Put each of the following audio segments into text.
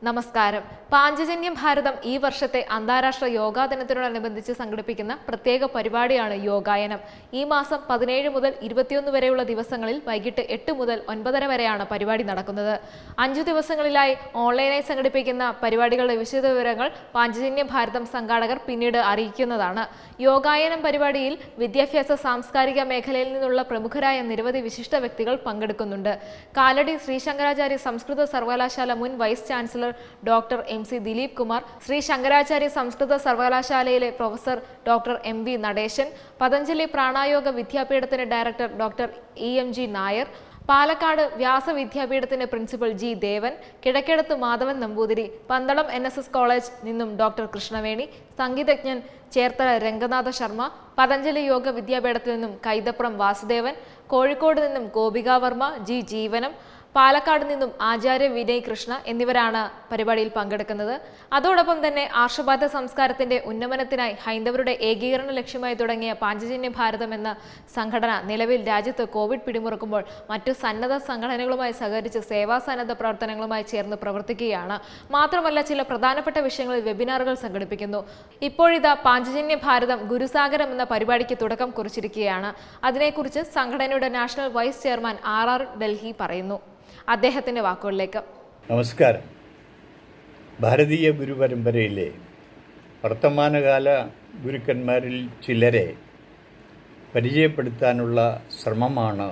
നമസ്കാരം പാഞ്ചജന്യം ഭാരതം ഈ വർഷത്തെ അന്താരാഷ്ട്ര യോഗാ ദിനത്തിനോടനുബന്ധിച്ച് സംഘടിപ്പിക്കുന്ന പ്രത്യേക പരിപാടിയാണ് യോഗായനം ഈ മാസം പതിനേഴ് മുതൽ ഇരുപത്തിയൊന്ന് വരെയുള്ള ദിവസങ്ങളിൽ വൈകിട്ട് എട്ട് മുതൽ ഒൻപതര വരെയാണ് പരിപാടി നടക്കുന്നത് അഞ്ചു ദിവസങ്ങളിലായി ഓൺലൈനായി സംഘടിപ്പിക്കുന്ന പരിപാടികളുടെ വിശദവിവരങ്ങൾ പാഞ്ചജന്യം ഭാരതം സംഘാടകർ പിന്നീട് അറിയിക്കുന്നതാണ് യോഗായനം പരിപാടിയിൽ വിദ്യാഭ്യാസ സാംസ്കാരിക മേഖലയിൽ നിന്നുള്ള പ്രമുഖരായ നിരവധി വിശിഷ്ട വ്യക്തികൾ പങ്കെടുക്കുന്നുണ്ട് കാലടി ശ്രീ ശങ്കരാചാര്യ സംസ്കൃത സർവകലാശാല മുൻ vice chancellor doctor M C Dileep Kumar Shri Shankaracharya സംസ്കൃത സർവകലാശാലയിലെ professor doctor M V Natesan Patanjali Pranayoga വിദ്യാപീഠത്തിന്റെ director doctor E M G Nair Palakkad Vyasa വിദ്യാപീഠത്തിന്റെ principal G Devan Kizhakkedathu Madhavan Namboothiri Pandalam N S S college നിന്നും ഡോക്ടർ കൃഷ്ണവേണി സംഗീതജ്ഞൻ ചേർത്തല രംഗനാഥ ശർമ്മ പതഞ്ജലി യോഗ വിദ്യാപീഠത്തിൽ നിന്നും കൈതപ്രം വാസുദേവൻ കോഴിക്കോട് നിന്നും ഗോപിക വർമ്മ ജി ജീവനം പാലക്കാട് നിന്നും ആചാര്യ വിനയ് കൃഷ്ണ എന്നിവരാണ് പരിപാടിയിൽ പങ്കെടുക്കുന്നത് അതോടൊപ്പം തന്നെ ആർഷഭാരത സംസ്കാരത്തിന്റെ ഉന്നമനത്തിനായി ഹൈന്ദവരുടെ ഏകീകരണ ലക്ഷ്യമായി തുടങ്ങിയ പാഞ്ചജന്യ ഭാരതം എന്ന സംഘടന നിലവിൽ രാജ്യത്ത് കോവിഡ് പിടിമുറുക്കുമ്പോൾ മറ്റു സന്നദ്ധ സംഘടനകളുമായി സഹകരിച്ച് സേവാ സന്നദ്ധ പ്രവർത്തനങ്ങളുമായി ചേർന്ന് പ്രവർത്തിക്കുകയാണ് മാത്രമല്ല ചില പ്രധാനപ്പെട്ട വിഷയങ്ങളിൽ വെബിനാറുകൾ സംഘടിപ്പിക്കുന്നു ഇപ്പോഴിതാ പാഞ്ചജന്യ ഭാരതം ഗുരുസാഗരം എന്ന പരിപാടിക്ക് തുടക്കം കുറിച്ചിരിക്കുകയാണ് അതിനെക്കുറിച്ച് സംഘടനയുടെ national vice chairman R R Delhi പറയുന്നു അദ്ദേഹത്തിന്റെ വാക്കുകളിലേക്ക് നമസ്കാരം ഭാരതീയ ഗുരുപരമ്പരയിലെ വർത്തമാനകാല ഗുരുക്കന്മാരിൽ ചിലരെ പരിചയപ്പെടുത്താനുള്ള ശ്രമമാണ്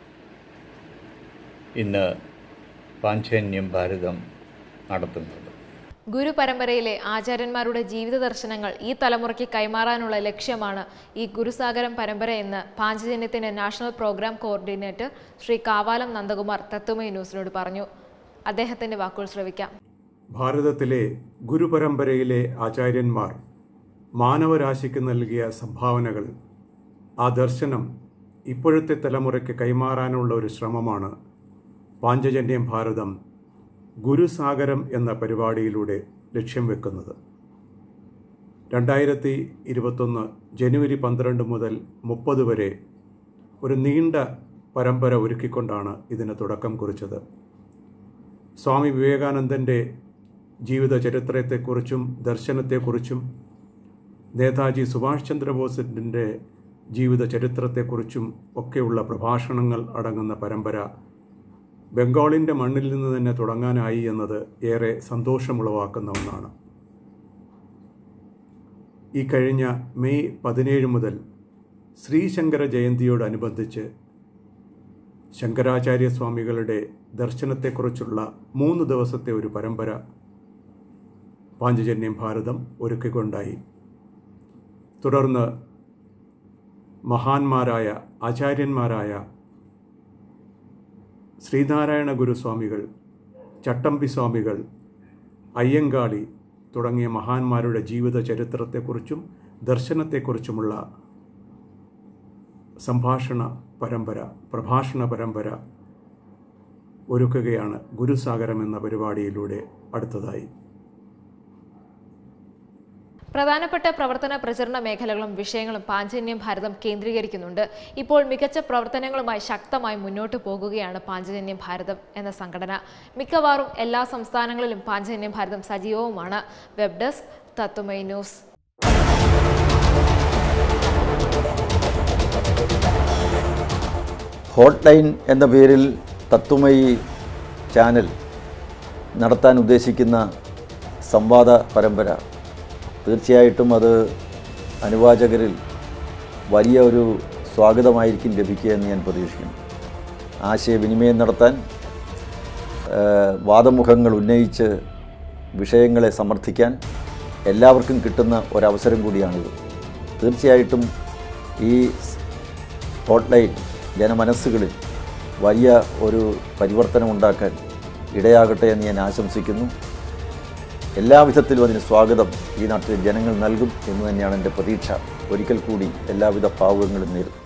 ഇന്ന് പാഞ്ചജന്യം ഭാരതം നടത്തുന്നത് ഗുരു പരമ്പരയിലെ ആചാര്യന്മാരുടെ ജീവിത ദർശനങ്ങൾ ഈ തലമുറയ്ക്ക് കൈമാറാനുള്ള ലക്ഷ്യമാണ് ഈ ഗുരുസാഗരം പരമ്പര എന്ന് പാഞ്ചജന്യത്തിന്റെ national program coordinator Shri Kavalam Nandakumar Tatvamayi ന്യൂസിനോട് പറഞ്ഞു അദ്ദേഹത്തിന്റെ വാക്കുകൾ ശ്രവിക്കാം ഭാരതത്തിലെ ഗുരുപരമ്പരയിലെ ആചാര്യന്മാർ മാനവരാശിക്ക് നൽകിയ സംഭാവനകൾ ആ ദർശനം ഇപ്പോഴത്തെ തലമുറയ്ക്ക് കൈമാറാനുള്ള ഒരു ശ്രമമാണ് പാഞ്ചജന്യം ഭാരതം ഗുരുസാഗരം എന്ന പരിപാടിയിലൂടെ ലക്ഷ്യം വെക്കുന്നത് രണ്ടായിരത്തി ഇരുപത്തൊന്ന് ജനുവരി പന്ത്രണ്ട് മുതൽ മുപ്പത് വരെ ഒരു നീണ്ട പരമ്പര ഒരുക്കിക്കൊണ്ടാണ് ഇതിന് തുടക്കം കുറിച്ചത് സ്വാമി വിവേകാനന്ദൻ്റെ ജീവിത ചരിത്രത്തെക്കുറിച്ചും ദർശനത്തെക്കുറിച്ചും നേതാജി സുഭാഷ് ചന്ദ്രബോസിൻ്റെ ജീവിത ചരിത്രത്തെക്കുറിച്ചും ഒക്കെയുള്ള പ്രഭാഷണങ്ങൾ അടങ്ങുന്ന പരമ്പര ബംഗാളിൻ്റെ മണ്ണിൽ നിന്ന് തന്നെ തുടങ്ങാനായി എന്നത് ഏറെ സന്തോഷമുളവാക്കുന്ന ഒന്നാണ് ഈ കഴിഞ്ഞ മെയ് പതിനേഴ് മുതൽ ശ്രീശങ്കര ജയന്തിയോടനുബന്ധിച്ച് ശങ്കരാചാര്യ സ്വാമികളുടെ ദർശനത്തെക്കുറിച്ചുള്ള മൂന്ന് ദിവസത്തെ ഒരു പരമ്പര പാഞ്ചജന്യം ഭാരതം ഒരുക്കിക്കൊണ്ടായി തുടർന്ന് മഹാന്മാരായ ആചാര്യന്മാരായ ശ്രീനാരായണ ഗുരുസ്വാമികൾ ചട്ടമ്പി സ്വാമികൾ അയ്യങ്കാളി തുടങ്ങിയ മഹാന്മാരുടെ ജീവിത ചരിത്രത്തെക്കുറിച്ചും ദർശനത്തെക്കുറിച്ചുമുള്ള സംഭാഷണ പരമ്പര പ്രഭാഷണ പരമ്പര ഒരുക്കുകയാണ് ഗുരുസാഗരം എന്ന പരിപാടിയിലൂടെ അടുത്തതായി പ്രധാനപ്പെട്ട പ്രവർത്തന പ്രചരണ മേഖലകളും വിഷയങ്ങളും പാഞ്ചജന്യം ഭാരതം കേന്ദ്രീകരിക്കുന്നുണ്ട് ഇപ്പോൾ മികച്ച പ്രവർത്തനങ്ങളുമായി ശക്തമായി മുന്നോട്ട് പോകുകയാണ് പാഞ്ചജന്യം ഭാരതം എന്ന സംഘടന മിക്കവാറും എല്ലാ സംസ്ഥാനങ്ങളിലും പാഞ്ചജന്യം ഭാരതം സജീവവുമാണ് web desk Tatvamayi news hot line എന്ന പേരിൽ തത്വമയി ചാനൽ നടത്താൻ ഉദ്ദേശിക്കുന്ന സംവാദ പരമ്പര തീർച്ചയായിട്ടും അത് അനുവാചകരിൽ വലിയ ഒരു സ്വാഗതമായിരിക്കും ലഭിക്കുക എന്ന് ഞാൻ പ്രതീക്ഷിക്കുന്നു ആശയവിനിമയം നടത്താൻ ഏഹ്, വാദമുഖങ്ങൾ ഉന്നയിച്ച് വിഷയങ്ങളെ സമർത്ഥിക്കാൻ എല്ലാവർക്കും കിട്ടുന്ന ഒരവസരം കൂടിയാണിത് തീർച്ചയായിട്ടും ഈ ഹോട്ട്ലൈൻ ജനമനസ്സുകളിൽ വലിയ ഒരു പരിവർത്തനം ഉണ്ടാക്കാൻ ഇടയാകട്ടെ എന്ന് ഞാൻ ആശംസിക്കുന്നു എല്ലാവിധത്തിലും അതിന് സ്വാഗതം ഈ നാട്ടിലെ ജനങ്ങൾ നൽകും എന്ന് തന്നെയാണ് എൻ്റെ പ്രതീക്ഷ ഒരിക്കൽ കൂടി എല്ലാവിധ ഭാവുകങ്ങളും നേരുന്നു